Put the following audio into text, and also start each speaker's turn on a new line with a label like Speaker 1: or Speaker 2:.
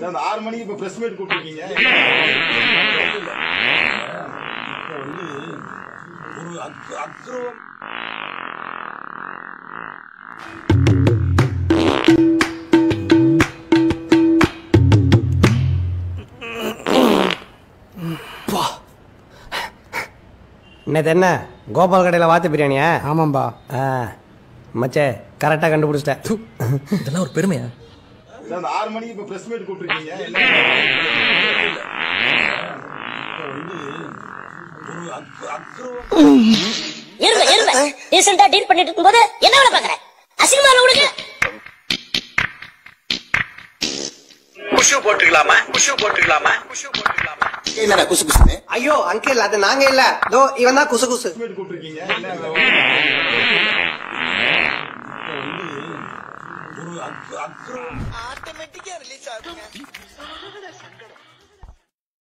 Speaker 1: அந்த ஆறு மணிக்கு இப்ப பிரஸ் மீட் கூப்பிட்டுருக்கீங்க
Speaker 2: வந்து ஒரு அக்- அக்ரவம்
Speaker 3: இன்னது என்ன கோபால் கடையில் வாத்து பிரியாணியா
Speaker 4: ஆமாம்பா
Speaker 3: ஆ மச்சே கரெக்டாக கண்டுபிடிச்சிட்டேன்
Speaker 5: இதெல்லாம் ஒரு பெருமையா
Speaker 1: அந்த ஆறு மணிக்கு இப்ப பிரஸ் மீட் கூப்பிட்டுருக்கீங்க
Speaker 2: வந்து ஒரு அக்- அக்ரவம்
Speaker 6: இருங்க இருங்க டீசெண்டா டீல் பண்ணிட்டு இருக்கும்போது என்ன வேலை பாக்குற அசிங்கமான விடுங்க
Speaker 7: குஷு போட்டுக்கலாமா குஷு போட்டுக்கலாமா குஷு போட்டுக்கலாமா
Speaker 8: என்னடா குசு குசுன்னு
Speaker 3: ஐயோ அங்கிள் அது நாங்க இல்ல தோ இவன் தான் குசு குசு
Speaker 1: மீட் கூப்பிட்டுருக்கீங்க
Speaker 2: ஒரு அக்- அக்ரவம்
Speaker 8: ஆட்டோமேட்டிக்கா ரிலீஸ் ஆகுங்க